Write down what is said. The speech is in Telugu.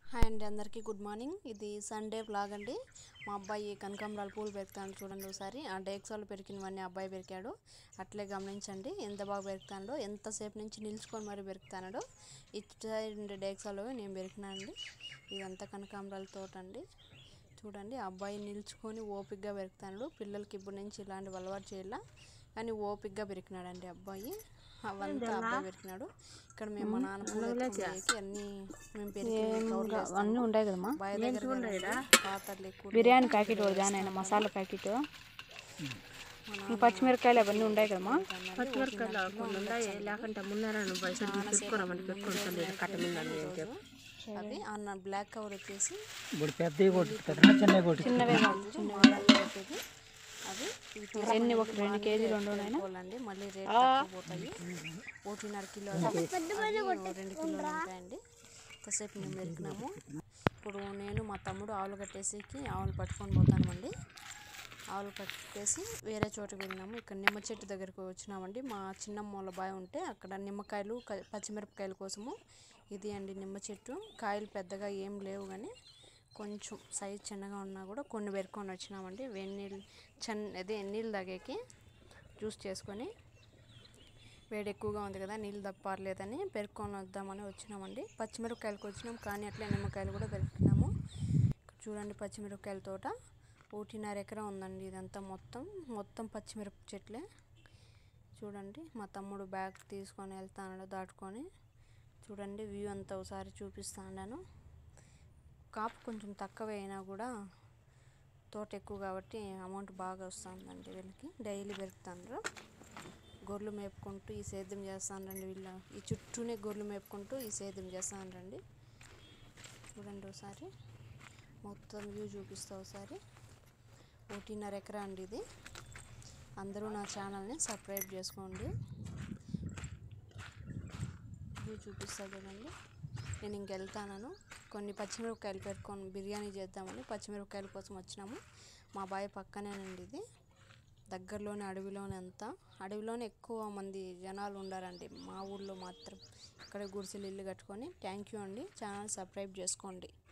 హాయ్ అండి అందరికీ గుడ్ మార్నింగ్ ఇది సండే వ్లాగ్ అండి మా అబ్బాయి కనకాంబరాలు పూలు పెరుకుతాడు చూడండి ఒకసారి ఆ డేక్సాలు పెరికినవన్నీ అబ్బాయి పెరికాడు అట్లే గమనించండి ఎంత బాగా పెరుకుతాడో ఎంతసేపు నుంచి నిల్చుకొని మరి పెరుకుతాడో ఇటు సైడ్ ఉండే డేక్సాలు నేను పెరికినానండి ఇదంతా కనకాంబరాల తోట అండి చూడండి ఆ అబ్బాయి నిల్చుకొని ఓపిక్గా పెరుకుతాడు పిల్లలకి ఇప్పుడు నుంచి ఇలాంటివి అలవాటు చేయాల కానీ ఓపిక్గా పెరికినాడండి అబ్బాయి అవంతా అబ్బాయి పెరికినాడు ఇక్కడ మేము మా నాన్న పూలు ఎత్తుకొని అన్ని మేము పెరిగి అన్నీ ఉంటాయి కదమ్మా బాయ్ దగ్గర పాతర్లు ఎక్కువ బిర్యానీ ప్యాకెట్ ఒకటి దానైనా మసాలా ప్యాకెట్ ఈ పచ్చిమిరపకాయలు అవన్నీ ఉంటాయి కదమ్మా పచ్చిమిరపకాయలు కొన్ని ఉన్నాయి లేకుంటే ముందర నువ్వు పైసలు పెట్టుకోరమని పెట్టుకుంటలేదు కట్ట మీద అని చెప్పి అవి అన్న బ్లాక్ కవర్ వచ్చేసి ఇప్పుడు పెద్దవి కొట్టుకుంటారా చిన్నవి కొట్టు చిన్నవే పెట్టేది అవి ఇవి ఎన్ని ఒక రెండు కేజీలు ఉండవు నాయనా తీసుకోవాలండి మళ్ళీ రేట్ తక్కువ పోతాయి ఒకటిన్నర కిలో అవి రెండు కిలోలు ఉంటాయండి కాసేపు మేము మెరికినాము ఇప్పుడు నేను మా తమ్ముడు ఆవులు కట్టేసేకి ఆవులు పట్టుకొని పోతామండి ఆవులు కట్టేసి వేరే చోటుకి వెళ్ళినాము ఇక్కడ నిమ్మ చెట్టు దగ్గరకు వచ్చినామండి మా చిన్నమ్మల బాయ్ ఉంటే అక్కడ నిమ్మకాయలు క- పచ్చిమిరపకాయల కోసము ఇది అండి నిమ్మ చెట్టు కాయలు పెద్దగా ఏం లేవు కానీ కొంచెం సైజ్ చిన్నగా ఉన్నా కూడా కొన్ని పెరుకొని వచ్చినామండి వెన్నీళ్ళు చన్ అదే నీళ్ళు తాగేకి జ్యూస్ చేసుకొని వేడి ఎక్కువగా ఉంది కదా నీళ్ళు తప్పారలేదని పెరుక్కొని వద్దామని వచ్చినామండి పచ్చిమిరపకాయలకు వచ్చినాం కానీ అట్లే నిమ్మకాయలు కూడా పెరుకున్నాము చూడండి పచ్చిమిరపకాయల తోట ఒకటిన్నర ఎకరం ఉందండి ఇదంతా మొత్తం మొత్తం పచ్చిమిరప చెట్లే చూడండి మా తమ్ముడు బ్యాగ్ తీసుకొని వెళ్తాడు దాటుకొని చూడండి వ్యూ అంతా ఒకసారి చూపిస్తాను కాపు కొంచెం తక్కువ అయినా కూడా తోట ఎక్కువ కాబట్టి అమౌంట్ బాగా వస్తుందండి వీళ్ళకి డైలీ పెరుగుతాండ్రు గొర్రెలు మేపుకుంటూ ఈ సేద్యం చేస్తానండి వీళ్ళ ఈ చుట్టూనే గొర్రెలు మేపుకుంటూ ఈ సేద్యం చేస్తానండి చూడండి ఒకసారి మొత్తం వ్యూ చూపిస్తా ఒకసారి ఒకటిన్నర ఎకరా అండి ఇది అందరూ నా ఛానల్ని సబ్స్క్రైబ్ చేసుకోండి వ్యూ చూపిస్తా చూడండి నేను ఇంకెళ్తాను కొన్ని పచ్చిమిరపకాయలు పెట్టుకొని బిర్యానీ చేద్దామని పచ్చిమిరపకాయల కోసం వచ్చినాము మా బాయ్ పక్కనేనండి ఇది దగ్గరలోనే అడవిలోనే అంతా అడవిలోనే ఎక్కువ మంది జనాలు ఉండారండి మా ఊళ్ళో మాత్రం ఇక్కడ గుడిసెలు ఇల్లు కట్టుకొని థ్యాంక్ యూ అండి ఛానల్ సబ్స్క్రైబ్ చేసుకోండి